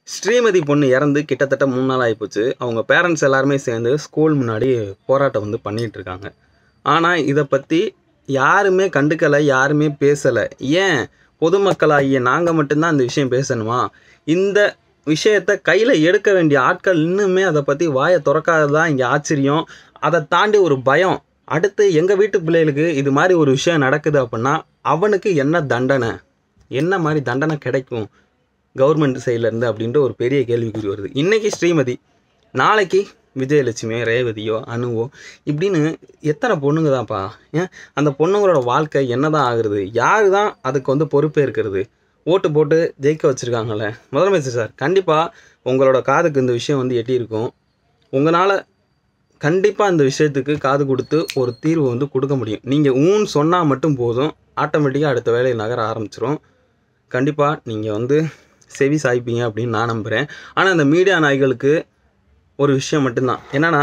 ஸ்ரீமதி பொண்ணு இறந்து கிட்டத்தட்ட மூணு நாள் ஆகிப்போச்சு அவங்க பேரண்ட்ஸ் எல்லாருமே சேர்ந்து ஸ்கூல் முன்னாடி போராட்டம் வந்து பண்ணிகிட்டு இருக்காங்க ஆனால் இதை பற்றி யாருமே கண்டுக்கலை யாருமே பேசலை ஏன் பொதுமக்களாகிய நாங்கள் மட்டும்தான் இந்த விஷயம் பேசணுமா இந்த விஷயத்தை கையில் எடுக்க வேண்டிய ஆட்கள் இன்னுமே அதை பற்றி வாயை திறக்காததான் இங்கே ஆச்சரியம் அதை தாண்டி ஒரு பயம் அடுத்து எங்கள் வீட்டு பிள்ளைகளுக்கு இது மாதிரி ஒரு விஷயம் நடக்குது அப்படின்னா அவனுக்கு என்ன தண்டனை என்ன மாதிரி தண்டனை கிடைக்கும் கவர்மெண்ட் சைட்லேருந்து அப்படின்ற ஒரு பெரிய கேள்விக்குறி வருது இன்றைக்கி ஸ்ரீமதி நாளைக்கு விஜயலட்சுமியோ ரேவதியோ அணுவோ இப்படின்னு எத்தனை பொண்ணுங்க தான்ப்பா ஏன் அந்த பொண்ணுங்களோட வாழ்க்கை என்ன தான் ஆகுறது யார் தான் அதுக்கு வந்து பொறுப்பே இருக்கிறது ஓட்டு போட்டு ஜெயிக்க வச்சுருக்காங்கல்ல முதலமைச்சர் சார் கண்டிப்பாக உங்களோட காதுக்கு இந்த விஷயம் வந்து எட்டியிருக்கும் உங்களால் கண்டிப்பாக இந்த விஷயத்துக்கு காது கொடுத்து ஒரு தீர்வு வந்து கொடுக்க முடியும் நீங்கள் ஊன்னு சொன்னால் மட்டும் போதும் ஆட்டோமேட்டிக்காக அடுத்த வேலையை நகர ஆரம்பிச்சிரும் கண்டிப்பாக நீங்கள் வந்து செவி சாய்ப்பீங்க அப்படின்னு நான் நம்புகிறேன் ஆனால் அந்த மீடியா நாய்களுக்கு ஒரு விஷயம் மட்டும்தான் என்னென்னா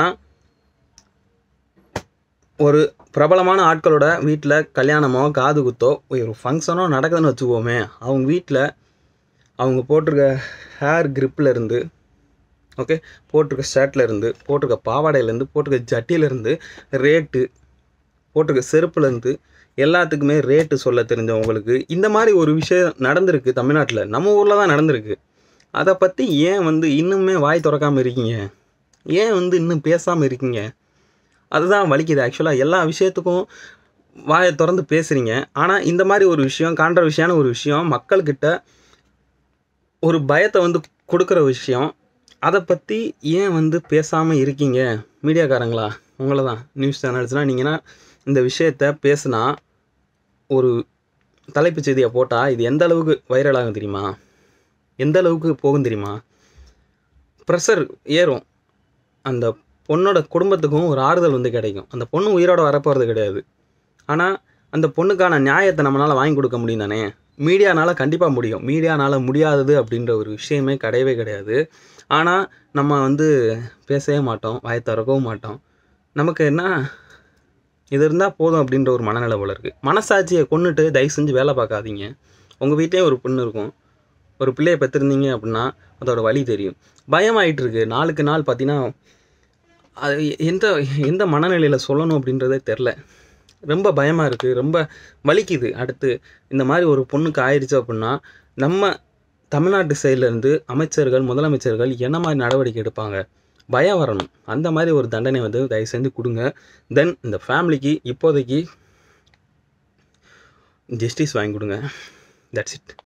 ஒரு பிரபலமான ஆட்களோட வீட்டில் கல்யாணமோ காது குத்தோ ஒரு ஃபங்க்ஷனோ நடக்குதுன்னு வச்சுக்கோமே அவங்க வீட்டில் அவங்க போட்டிருக்க ஹேர் gripல இருந்து ஓகே போட்டிருக்க ஷர்ட்ல இருந்து போட்டிருக்க பாவாடையிலேருந்து போட்டிருக்க ஜட்டியிலேருந்து ரேட்டு போட்டிருக்க செருப்புலேருந்து எல்லாத்துக்குமே ரேட்டு சொல்ல தெரிஞ்சவங்களுக்கு இந்த மாதிரி ஒரு விஷயம் நடந்திருக்கு தமிழ்நாட்டில் நம்ம ஊரில் தான் நடந்திருக்கு அதை பற்றி ஏன் வந்து இன்னுமே வாய் திறக்காமல் இருக்கீங்க ஏன் வந்து இன்னும் பேசாமல் இருக்கீங்க அதுதான் வலிக்குது ஆக்சுவலாக எல்லா விஷயத்துக்கும் வாயை திறந்து பேசுகிறீங்க ஆனால் இந்த மாதிரி ஒரு விஷயம் கான்ட்ரவர்ஷியான ஒரு விஷயம் மக்கள்கிட்ட ஒரு பயத்தை வந்து கொடுக்குற விஷயம் அதை பற்றி ஏன் வந்து பேசாமல் இருக்கீங்க மீடியாக்காரங்களா உங்களை தான் நியூஸ் சேனல்ஸ்னால் நீங்கன்னா இந்த விஷயத்த பேசுனா ஒரு தலைப்புச் செய்தியை போட்டால் இது எந்த அளவுக்கு வைரல் ஆகும் தெரியுமா எந்த அளவுக்கு போகும் தெரியுமா ப்ரெஷர் ஏறும் அந்த பொண்ணோட குடும்பத்துக்கும் ஒரு ஆறுதல் வந்து கிடைக்கும் அந்த பொண்ணு உயிரோட வரப்போகிறது கிடையாது ஆனால் அந்த பொண்ணுக்கான நியாயத்தை நம்மளால் வாங்கி கொடுக்க முடியும் தானே மீடியானால் கண்டிப்பாக முடியும் மீடியானால் முடியாதது அப்படின்ற ஒரு விஷயமே கிடையவே கிடையாது ஆனால் நம்ம வந்து பேசவே மாட்டோம் வாய் திறக்கவும் மாட்டோம் நமக்கு என்ன இது இருந்தால் போதும் அப்படின்ற ஒரு மனநிலை போல இருக்குது மனசாட்சியை கொண்டுட்டு தயவு செஞ்சு வேலை பார்க்காதீங்க உங்கள் வீட்லேயே ஒரு பொண்ணு இருக்கும் ஒரு பிள்ளையை பெற்றிருந்தீங்க அப்படின்னா அதோட வலி தெரியும் பயமாயிட்டு இருக்கு நாளுக்கு நாள் பார்த்தீங்கன்னா அது எந்த எந்த மனநிலையில் சொல்லணும் அப்படின்றதே தெரில ரொம்ப பயமாக இருக்குது ரொம்ப வலிக்குது அடுத்து இந்த மாதிரி ஒரு பொண்ணுக்கு ஆயிடுச்சு அப்படின்னா நம்ம தமிழ்நாட்டு சைட்லேருந்து அமைச்சர்கள் முதலமைச்சர்கள் என்ன மாதிரி நடவடிக்கை எடுப்பாங்க பயம் வரணும் அந்த மாதிரி ஒரு தண்டனை வந்து தயவு செஞ்சு கொடுங்க தென் இந்த ஃபேமிலிக்கு இப்போதைக்கு ஜஸ்டிஸ் வாங்கி கொடுங்க தட்ஸ் இட்